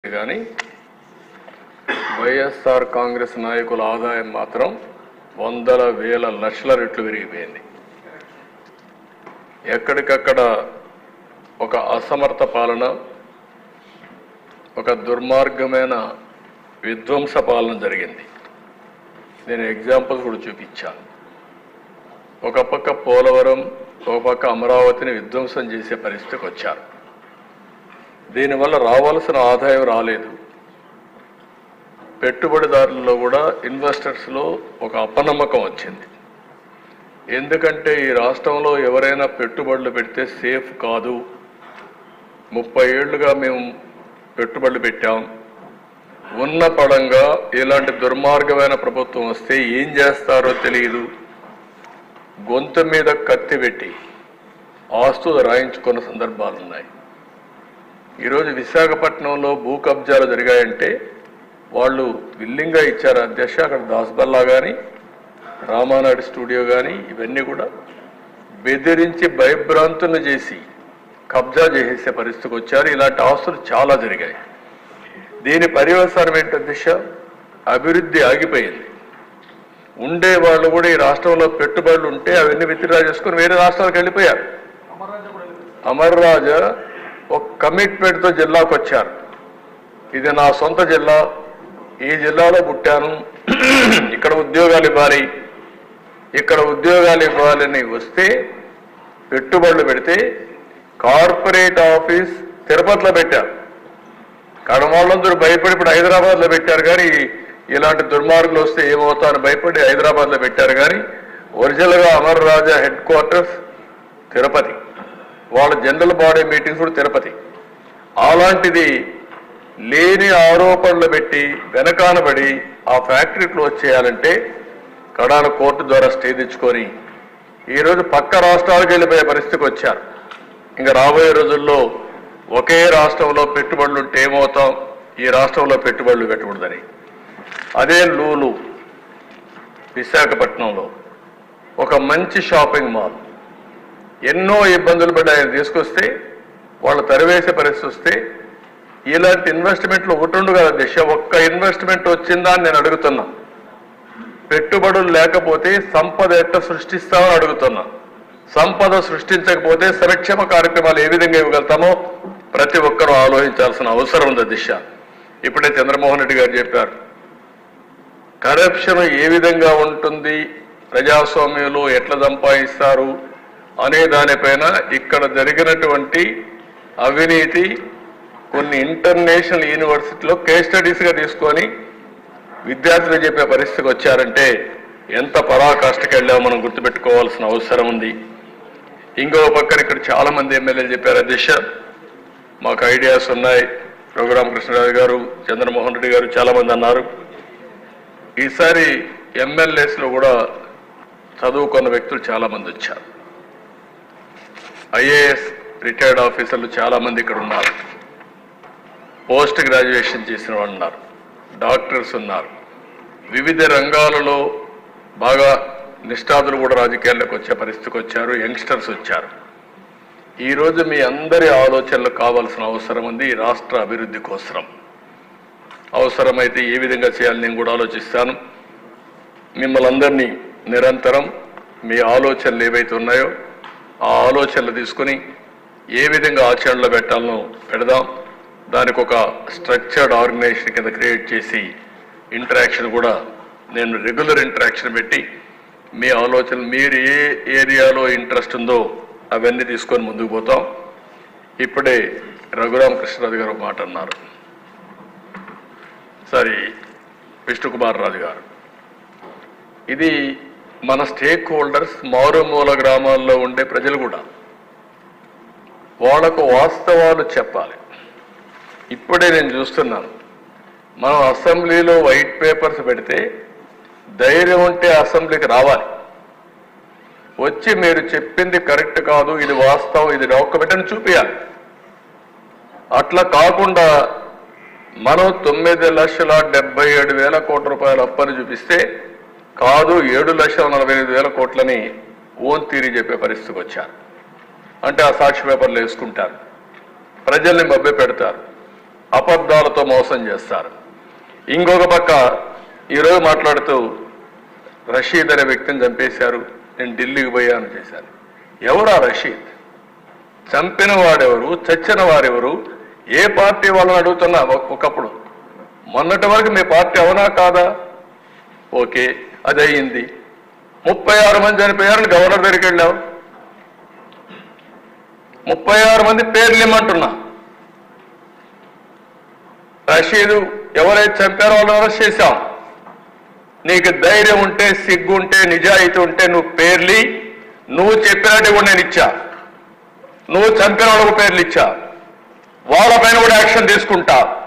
కానీ వైఎస్ఆర్ కాంగ్రెస్ నాయకుల ఆదాయం మాత్రం వందల వేల లక్షల రెట్లు పెరిగిపోయింది ఎక్కడికక్కడ ఒక అసమర్థ పాలన ఒక దుర్మార్గమైన విధ్వంస పాలన జరిగింది నేను ఎగ్జాంపుల్స్ కూడా చూపించాను ఒక పక్క పోలవరం ఒక పక్క అమరావతిని విధ్వంసం చేసే పరిస్థితికి వచ్చారు దీనివల్ల రావాల్సిన ఆదాయం రాలేదు పెట్టుబడిదారులలో కూడా ఇన్వెస్టర్స్లో ఒక అపనమ్మకం వచ్చింది ఎందుకంటే ఈ రాష్ట్రంలో ఎవరైనా పెట్టుబడులు పెడితే సేఫ్ కాదు ముప్పై ఏళ్లుగా మేము పెట్టుబడులు పెట్టాం ఉన్న పడంగా ఇలాంటి దుర్మార్గమైన ప్రభుత్వం వస్తే ఏం చేస్తారో తెలియదు గొంతు మీద కత్తి పెట్టి ఆస్తులు రాయించుకున్న సందర్భాలు ఉన్నాయి ఈరోజు విశాఖపట్నంలో భూ కబ్జాలు జరిగాయంటే వాళ్ళు విల్లింగ్గా ఇచ్చారు అధ్యక్ష అక్కడ దాస్బల్లా కానీ రామానాయుడు స్టూడియో కానీ ఇవన్నీ కూడా బెదిరించి భయభ్రాంతులను చేసి కబ్జా చేసే పరిస్థితికి వచ్చారు ఇలాంటి ఆస్తులు చాలా జరిగాయి దీని పర్యవసానం ఏంటి అధ్యక్ష అభివృద్ధి ఆగిపోయింది ఉండే వాళ్ళు కూడా ఈ రాష్ట్రంలో పెట్టుబడులు ఉంటే అవన్నీ విత్డ్రా చేసుకుని వేరే రాష్ట్రాలకు వెళ్ళిపోయారు అమర్ రాజా ఒక కమిట్మెంట్తో జిల్లాకు వచ్చారు ఇది నా సొంత జిల్లా ఈ జిల్లాలో పుట్టాను ఇక్కడ ఉద్యోగాలు ఇవ్వాలి ఇక్కడ ఉద్యోగాలు ఇవ్వాలని వస్తే పెట్టుబడులు పెడితే కార్పొరేట్ ఆఫీస్ తిరుపతిలో పెట్టారు కడమాళ్ళందరూ భయపడి ఇప్పుడు హైదరాబాద్లో పెట్టారు కానీ ఇలాంటి దుర్మార్గులు వస్తే ఏమవుతారని భయపడి హైదరాబాద్లో పెట్టారు కానీ ఒరిజినల్గా అమర్ రాజా హెడ్ క్వార్టర్స్ తిరుపతి వాళ్ళ జనరల్ బాడీ మీటింగ్స్ కూడా తిరుపతి అలాంటిది లేని ఆరోపణలు పెట్టి వెనకానబడి ఆ ఫ్యాక్టరీ క్లోజ్ చేయాలంటే కడాన కోర్టు ద్వారా స్టే తెచ్చుకొని ఈరోజు పక్క రాష్ట్రాలకు వెళ్ళిపోయే పరిస్థితికి వచ్చారు ఇంకా రాబోయే రోజుల్లో ఒకే రాష్ట్రంలో పెట్టుబడులు ఉంటే ఏమవుతాం ఈ రాష్ట్రంలో పెట్టుబడులు పెట్టకూడదని అదే లూలు విశాఖపట్నంలో ఒక మంచి షాపింగ్ మాల్ ఎన్నో ఇబ్బందులు పడి ఆయన తీసుకొస్తే వాళ్ళు తరివేసే పరిస్థితి వస్తే ఇలాంటి ఇన్వెస్ట్మెంట్లు ఒకటి ఉండు కదా దిశ ఒక్క ఇన్వెస్ట్మెంట్ వచ్చిందా అని నేను అడుగుతున్నా పెట్టుబడులు లేకపోతే సంపద ఎట్ట సృష్టిస్తామని అడుగుతున్నా సంపద సృష్టించకపోతే సంక్షేమ కార్యక్రమాలు ఏ విధంగా ఇవ్వగలుగుతామో ప్రతి ఒక్కరూ ఆలోచించాల్సిన అవసరం ఉంది దిశ ఇప్పుడే చంద్రమోహన్ రెడ్డి గారు చెప్పారు కరప్షన్ ఏ విధంగా ఉంటుంది ప్రజాస్వామ్యంలో ఎట్లా సంపాదిస్తారు అనే దానిపైన ఇక్కడ జరిగినటువంటి అవినీతి కొన్ని ఇంటర్నేషనల్ యూనివర్సిటీలో కేస్ స్టడీస్గా తీసుకొని విద్యార్థులు చెప్పే పరిస్థితికి వచ్చారంటే ఎంత పరాకాష్ఠకి వెళ్ళామో మనం గుర్తుపెట్టుకోవాల్సిన అవసరం ఉంది ఇంకో పక్కన ఇక్కడ చాలా మంది ఎమ్మెల్యేలు చెప్పారు దిశ మాకు ఐడియాస్ ఉన్నాయి రఘురామకృష్ణరాజు గారు చంద్రమోహన్ రెడ్డి గారు చాలా మంది అన్నారు ఈసారి ఎమ్మెల్యేస్ లో కూడా చదువుకున్న వ్యక్తులు చాలా మంది వచ్చారు ఐఏఎస్ రిటైర్డ్ ఆఫీసర్లు చాలా మంది ఇక్కడ ఉన్నారు పోస్ట్ గ్రాడ్యుయేషన్ చేసిన వాళ్ళు ఉన్నారు డాక్టర్స్ ఉన్నారు వివిధ రంగాలలో బాగా నిష్ఠాతులు కూడా రాజకీయాల్లోకి వచ్చే పరిస్థితికి వచ్చారు యంగ్స్టర్స్ వచ్చారు ఈరోజు మీ అందరి ఆలోచనలు కావాల్సిన అవసరం ఉంది ఈ రాష్ట్ర అభివృద్ధి కోసరం అవసరమైతే ఏ విధంగా చేయాలని నేను కూడా ఆలోచిస్తాను మిమ్మల్ని అందరినీ నిరంతరం మీ ఆలోచనలు ఏవైతే ఉన్నాయో ఆ ఆలోచనలు తీసుకుని ఏ విధంగా ఆచరణలో పెట్టాలనో పెడదాం దానికి ఒక స్ట్రక్చర్డ్ ఆర్గనైజేషన్ కింద క్రియేట్ చేసి ఇంటరాక్షన్ కూడా నేను రెగ్యులర్ ఇంటరాక్షన్ పెట్టి మీ ఆలోచనలు మీరు ఏ ఏరియాలో ఇంట్రెస్ట్ ఉందో అవన్నీ తీసుకొని ముందుకు పోతాం ఇప్పుడే రఘురామ కృష్ణరాజు గారు ఒక మాట అన్నారు సారీ విష్ణుకుమార్ రాజు గారు ఇది మన స్టేక్ హోల్డర్స్ మారుమూల గ్రామాల్లో ఉండే ప్రజలు కూడా వాళ్ళకు వాస్తవాలు చెప్పాలి ఇప్పుడే నేను చూస్తున్నాను మనం అసెంబ్లీలో వైట్ పేపర్స్ పెడితే ధైర్యం ఉంటే అసెంబ్లీకి రావాలి వచ్చి మీరు చెప్పింది కరెక్ట్ కాదు ఇది వాస్తవం ఇది డాక్యుమెంట్ అని చూపించాలి అట్లా కాకుండా మనం తొమ్మిది లక్షల డెబ్బై ఏడు వేల కోట్ల రూపాయల అప్పని చూపిస్తే కాదు ఏడు లక్షల నలభై ఎనిమిది వేల కోట్లని ఓన్ తీరి చెప్పే పరిస్థితికి వచ్చారు అంటే ఆ సాక్షి పేపర్లు వేసుకుంటారు ప్రజల్ని మభ్య పెడతారు అబద్ధాలతో మోసం చేస్తారు ఇంకొక పక్క ఈరోజు మాట్లాడుతూ రషీద్ అనే వ్యక్తిని చంపేశారు నేను ఢిల్లీకి పోయాను చేశాను ఎవరా రషీద్ చంపిన వాడెవరు చచ్చిన వారెవరు ఏ పార్టీ వాళ్ళని అడుగుతున్నా ఒక- ఒకప్పుడు మొన్నటి వరకు మీ పార్టీ అవునా కాదా ఓకే అది అయ్యింది ముప్పై ఆరు మంది చనిపోయారని గవర్నర్ దగ్గరికి వెళ్ళావు ముప్పై ఆరు మంది పేర్లు ఇమ్మంటున్నా రషీదు ఎవరైతే చంపారో వాళ్ళని అరెస్ట్ చేశాం నీకు ధైర్యం ఉంటే సిగ్గు ఉంటే నిజాయితీ ఉంటే నువ్వు పేర్లి నువ్వు చెప్పినట్టు కూడా నేను ఇచ్చా నువ్వు చంపిన వాళ్ళకు పేర్లు ఇచ్చా వాళ్ళపైన కూడా యాక్షన్ తీసుకుంటా